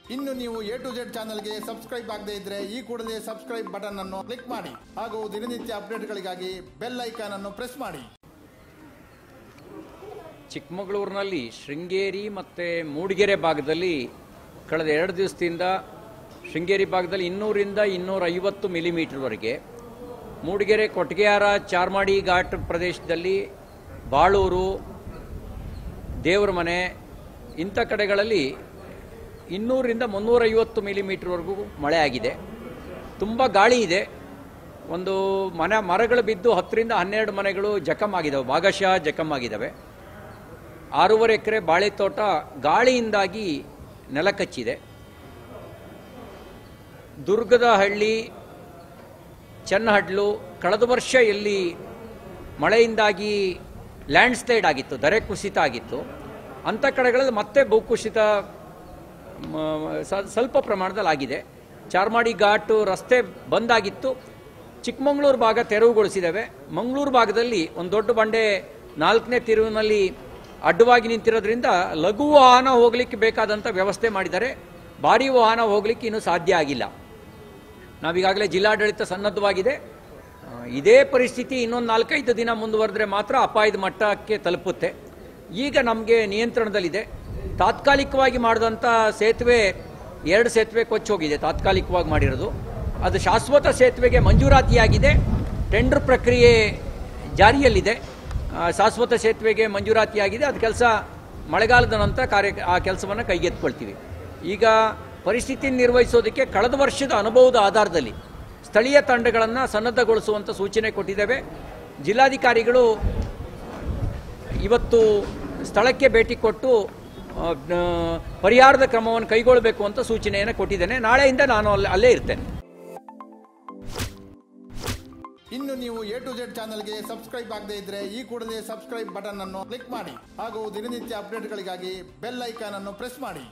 ಇನ್ನು ನೀವು A to Z ಚಾನಲ್ಗೆ ಸಬ್ಸ್ಕ್ರೈಬ್ ಆಗದೇ ಇದ್ರೆ ಈ ಕೂಡಲೇ ಸಬ್ಸ್ಕ್ರೈಬ್ ಬಟನ್ ಅನ್ನು ಕ್ಲಿಕ್ ಮಾಡಿ ಹಾಗೂ ದಿನನಿತ್ಯ ಅಪ್ಡೇಟ್ಗಳಿಗಾಗಿ ಬೆಲ್ ಐಕಾನ್ ಅನ್ನು ಪ್ರೆಸ್ ಮಾಡಿ ಚಿಕ್ಕಮಗಳೂರಿನಲ್ಲಿ ಶೃಂಗೇರಿ ಮತ್ತು ಮೂಡಿಗೆರೆ ಭಾಗದಲ್ಲಿ ಕಳೆದ ಎರಡು ದಿವಸದಿಂದ ಶೃಂಗೇರಿ ಭಾಗದಲ್ಲಿ ಇನ್ನೂರಿಂದ ಇನ್ನೂರ ಐವತ್ತು ಮಿಲಿಮೀಟರ್ವರೆಗೆ ಮೂಡಿಗೆರೆ ಕೊಟ್ಗೆಯಾರ ಚಾರ್ಮಾಡಿ ಘಾಟ್ ಪ್ರದೇಶದಲ್ಲಿ ಬಾಳೂರು ದೇವರ ಮನೆ ಇಂಥ ಕಡೆಗಳಲ್ಲಿ ಇನ್ನೂರಿಂದ ಮುನ್ನೂರೈವತ್ತು ಮಿಲಿಮೀಟರ್ವರೆಗೂ ಮಳೆ ಆಗಿದೆ ತುಂಬ ಗಾಳಿ ಇದೆ ಒಂದು ಮನೆ ಮರಗಳು ಬಿದ್ದು ಹತ್ತರಿಂದ ಹನ್ನೆರಡು ಮನೆಗಳು ಜಖಮ್ ಆಗಿದ್ದಾವೆ ಭಾಗಶಃ ಜಖಮ್ ಆಗಿದ್ದಾವೆ ಆರೂವರೆ ಎಕರೆ ಬಾಳೆ ತೋಟ ಗಾಳಿಯಿಂದಾಗಿ ನೆಲಕಚ್ಚಿದೆ ದುರ್ಗದ ಹಳ್ಳಿ ಚನ್ನಹಡ್ಲು ಕಳೆದ ವರ್ಷ ಎಲ್ಲಿ ಮಳೆಯಿಂದಾಗಿ ಲ್ಯಾಂಡ್ ಸ್ಲೈಡ್ ಆಗಿತ್ತು ದರೆ ಕುಸಿತ ಆಗಿತ್ತು ಅಂಥ ಕಡೆಗಳಲ್ಲಿ ಮತ್ತೆ ಭೂಕುಸಿತ ಮ, ಸ- ಸ್ವಲ್ಪ ಪ್ರಮಾಣದಲ್ಲಿ ಆಗಿದೆ ಚಾರ್ಮಾಡಿ ಘಾಟು ರಸ್ತೆ ಬಂದಾಗಿತ್ತು ಚಿಕ್ಕಮಗಳೂರು ಭಾಗ ತೆರವುಗೊಳಿಸಿದ್ದೇವೆ ಮಂಗಳೂರು ಭಾಗದಲ್ಲಿ ಒಂದು ದೊಡ್ಡ ಬಂಡೆ ನಾಲ್ಕನೇ ತಿರುವಿನಲ್ಲಿ ಅಡ್ಡವಾಗಿ ನಿಂತಿರೋದ್ರಿಂದ ಲಘು ವಾಹನ ಹೋಗ್ಲಿಕ್ಕೆ ಬೇಕಾದಂಥ ವ್ಯವಸ್ಥೆ ಮಾಡಿದ್ದಾರೆ ಭಾರಿ ವಾಹನ ಹೋಗ್ಲಿಕ್ಕೆ ಇನ್ನೂ ಸಾಧ್ಯ ಆಗಿಲ್ಲ ನಾವೀಗಾಗಲೇ ಜಿಲ್ಲಾಡಳಿತ ಸನ್ನದ್ಧವಾಗಿದೆ ಆ, ಇದೇ ಪರಿಸ್ಥಿತಿ ಇನ್ನೊಂದು ನಾಲ್ಕೈದು ದಿನ ಮುಂದುವರೆದ್ರೆ ಮಾತ್ರ ಅಪಾಯದ ಮಟ್ಟಕ್ಕೆ ತಲುಪುತ್ತೆ ಈಗ ನಮಗೆ ನಿಯಂತ್ರಣದಲ್ಲಿದೆ ತಾತ್ಕಾಲಿಕವಾಗಿ ಮಾಡಿದಂಥ ಸೇತುವೆ ಎರಡು ಸೇತುವೆ ಕೊಚ್ಚೋಗಿದೆ ತಾತ್ಕಾಲಿಕವಾಗಿ ಮಾಡಿರೋದು ಅದು ಶಾಶ್ವತ ಸೇತುವೆಗೆ ಮಂಜೂರಾತಿಯಾಗಿದೆ ಟೆಂಡರ್ ಪ್ರಕ್ರಿಯೆ ಜಾರಿಯಲ್ಲಿದೆ ಆ, ಶಾಶ್ವತ ಸೇತುವೆಗೆ ಮಂಜೂರಾತಿಯಾಗಿದೆ ಅದು ಕೆಲಸ ಮಳೆಗಾಲದ ನಂತರ ಕಾರ್ಯ ಆ ಕೆಲಸವನ್ನು ಕೈಗೆತ್ಕೊಳ್ತೀವಿ ಈಗ ಪರಿಸ್ಥಿತಿ ನಿರ್ವಹಿಸೋದಕ್ಕೆ ಕಳೆದ ವರ್ಷದ ಅನುಭವದ ಆಧಾರದಲ್ಲಿ ಸ್ಥಳೀಯ ತಂಡಗಳನ್ನು ಸನ್ನದ್ಧಗೊಳಿಸುವಂಥ ಸೂಚನೆ ಕೊಟ್ಟಿದ್ದೇವೆ ಜಿಲ್ಲಾಧಿಕಾರಿಗಳು ಇವತ್ತು ಸ್ಥಳಕ್ಕೆ ಭೇಟಿ ಕೊಟ್ಟು ಆ, ಆ, ಪರಿಹಾರದ ಕ್ರಮವನ್ನು ಕೈಗೊಳ್ಳಬೇಕು ಅಂತ ಸೂಚನೆಯನ್ನು ಕೊಟ್ಟಿದ್ದೇನೆ ನಾಳೆಯಿಂದ ನಾನು ಅಲ್ಲಿ ಅಲ್ಲೇ ಇರ್ತೇನೆ ಇನ್ನು ನೀವು ಎ ಟು ಜೆಡ್ ಚಾನಲ್ಗೆ ಸಬ್ಸ್ಕ್ರೈಬ್ ಆಗದೇ ಇದ್ರೆ ಈ ಕೂಡಲೇ ಸಬ್ಸ್ಕ್ರೈಬ್ ಬಟನ್ ಅನ್ನು ಕ್ಲಿಕ್ ಮಾಡಿ ಹಾಗೂ ದಿನನಿತ್ಯ ಅಪ್ಡೇಟ್ಗಳಿಗಾಗಿ ಬೆಲ್ ಐಕಾನ್ ಅನ್ನು ಪ್ರೆಸ್ ಮಾಡಿ